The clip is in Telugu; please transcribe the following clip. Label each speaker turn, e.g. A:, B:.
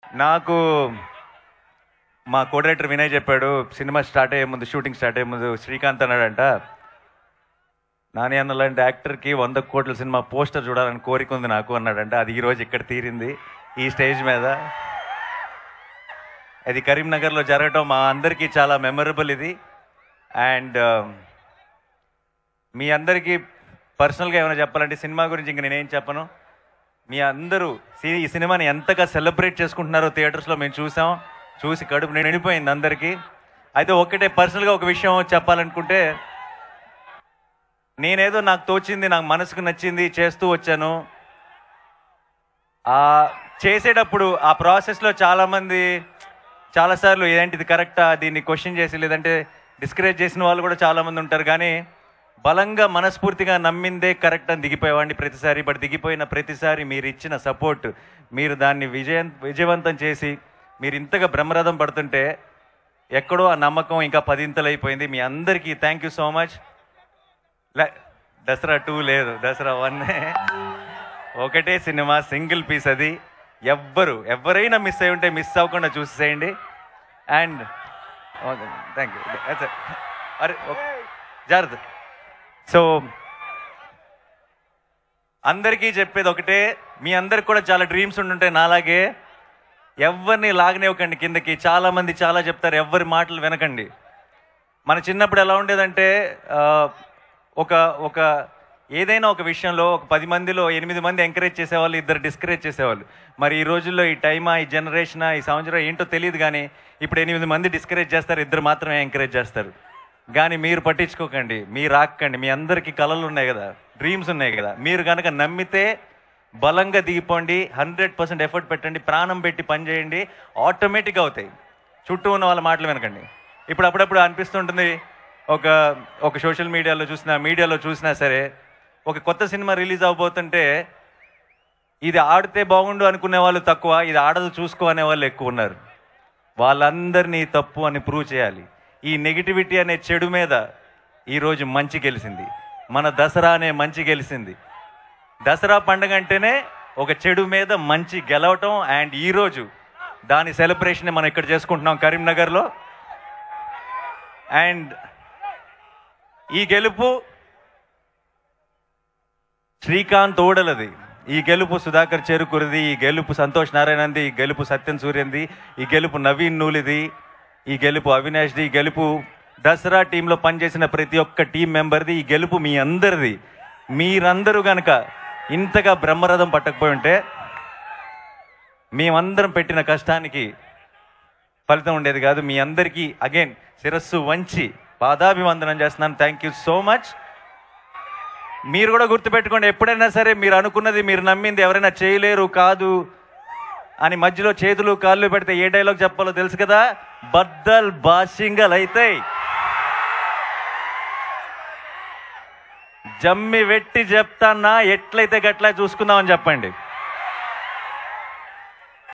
A: నాకు మా కోడైరెక్టర్ వినయ్ చెప్పాడు సినిమా స్టార్ట్ అయ్యే ముందు షూటింగ్ స్టార్ట్ అయ్యే ముందు శ్రీకాంత్ అన్నాడంట నాని అన్న లాంటి యాక్టర్కి వంద కోట్ల సినిమా పోస్టర్ చూడాలని కోరిక ఉంది నాకు అన్నాడంట అది ఈరోజు ఇక్కడ తీరింది ఈ స్టేజ్ మీద అది కరీంనగర్లో జరగటం మా అందరికీ చాలా మెమరబుల్ ఇది అండ్ మీ అందరికీ పర్సనల్గా ఏమైనా చెప్పాలంటే సినిమా గురించి ఇంక నేనేం చెప్పను మీ అందరూ సి- ఈ సినిమాని ఎంతగా సెలబ్రేట్ చేసుకుంటున్నారో థియేటర్స్లో మేము చూసాం చూసి కడుపు నిండిపోయింది అందరికీ అయితే ఒక్కటే పర్సనల్గా ఒక విషయం చెప్పాలనుకుంటే నేనేదో నాకు తోచింది నాకు మనసుకు నచ్చింది చేస్తూ వచ్చాను ఆ చేసేటప్పుడు ఆ ప్రాసెస్లో చాలామంది చాలాసార్లు ఏంటిది కరెక్టా దీన్ని క్వశ్చన్ చేసి లేదంటే డిస్కరేజ్ చేసిన వాళ్ళు కూడా చాలామంది ఉంటారు కానీ బలంగా మనస్ఫూర్తిగా నమ్మిందే కరెక్ట్ అని దిగిపోయేవాడిని ప్రతిసారి బట్ దిగిపోయిన ప్రతిసారి మీరు ఇచ్చిన సపోర్ట్ మీరు దాన్ని విజయం విజయవంతం చేసి మీరు ఇంతగా బ్రహ్మరథం పడుతుంటే ఎక్కడో ఆ నమ్మకం ఇంకా పదింతలు అయిపోయింది మీ అందరికీ థ్యాంక్ యూ సో మచ్ లే దసరా టూ లేదు దసరా వన్ ఒకటే సినిమా సింగిల్ పీస్ అది ఎవ్వరు ఎవరైనా మిస్ అయి ఉంటే మిస్ అవ్వకుండా చూసేయండి అండ్ థ్యాంక్ యూ అరే ఓకే. జాగ్రత్త సో అందరికీ చెప్పేది ఒకటే మీ అందరికి కూడా చాలా డ్రీమ్స్ ఉండుంటాయి నాలాగే ఎవరిని లాగనివ్వకండి కిందకి చాలా మంది చాలా చెప్తారు ఎవరి మాటలు వినకండి మన చిన్నప్పుడు ఎలా ఉండేదంటే ఆ, ఒక ఒక ఏదైనా ఒక విషయంలో ఒక పది మందిలో ఎనిమిది మంది ఎంకరేజ్ చేసేవాళ్ళు ఇద్దరు డిస్కరేజ్ చేసేవాళ్ళు మరి ఈ రోజుల్లో ఈ టైమా ఈ జనరేషనా ఈ సంవత్సరం ఏంటో తెలియదు కానీ ఇప్పుడు ఎనిమిది మంది డిస్కరేజ్ చేస్తారు ఇద్దరు మాత్రమే ఎంకరేజ్ చేస్తారు కానీ మీరు పట్టించుకోకండి మీరు ఆక్కండి మీ అందరికీ కళలు ఉన్నాయి కదా డ్రీమ్స్ ఉన్నాయి కదా మీరు కనుక నమ్మితే బలంగా దిగిపోండి హండ్రెడ్ పర్సెంట్ ఎఫర్ట్ పెట్టండి ప్రాణం పెట్టి పని చేయండి ఆటోమేటిక్గా అవుతాయి చుట్టూ ఉన్న వాళ్ళ మాటలు వినకండి ఇప్పుడు అప్పుడప్పుడు అనిపిస్తుంటుంది ఒక ఒక సోషల్ మీడియాలో చూసినా మీడియాలో చూసినా సరే ఒక కొత్త సినిమా రిలీజ్ అవబోతుంటే ఇది ఆడితే బాగుండు అనుకునే వాళ్ళు తక్కువ ఇది ఆడదు చూసుకో అనే వాళ్ళు ఎక్కువ ఉన్నారు వాళ్ళందరినీ తప్పు అని ప్రూవ్ చేయాలి ఈ నెగిటివిటీ అనే చెడు మీద ఈరోజు మంచి గెలిచింది మన దసరా అనే మంచి గెలిచింది దసరా పండుగ అంటేనే ఒక చెడు మీద మంచి గెలవటం అండ్ ఈరోజు దాని సెలబ్రేషన్ మనం ఇక్కడ చేసుకుంటున్నాం కరీంనగర్లో అండ్ ఈ గెలుపు శ్రీకాంత్ ఓడలది ఈ గెలుపు సుధాకర్ చెరుకురిది ఈ గెలుపు సంతోష్ నారాయణంది ఈ గెలుపు సత్యం సూర్యంది ఈ గెలుపు నవీన్ నూలిది ఈ గెలుపు అవినాష్ది ఈ గెలుపు దసరా టీంలో పనిచేసిన ప్రతి ఒక్క టీం మెంబర్ది ఈ గెలుపు మీ అందరిది మీరందరూ గనక ఇంతగా బ్రహ్మరథం పట్టకపోయి ఉంటే మేమందరం పెట్టిన కష్టానికి ఫలితం ఉండేది కాదు మీ అందరికీ అగైన్ శిరస్సు వంచి పాదాభివందనం చేస్తున్నాను థ్యాంక్ యూ సో మచ్ మీరు కూడా గుర్తుపెట్టుకోండి ఎప్పుడైనా సరే మీరు అనుకున్నది మీరు నమ్మింది ఎవరైనా చేయలేరు కాదు అని మధ్యలో చేతులు కాళ్ళు పెడితే ఏ డైలాగ్ చెప్పాలో తెలుసు కదా బద్దల్ బాసింగల్ అయితాయి జమ్మి వెట్టి చెప్తానా ఎట్లయితే గట్లా చూసుకుందామని చెప్పండి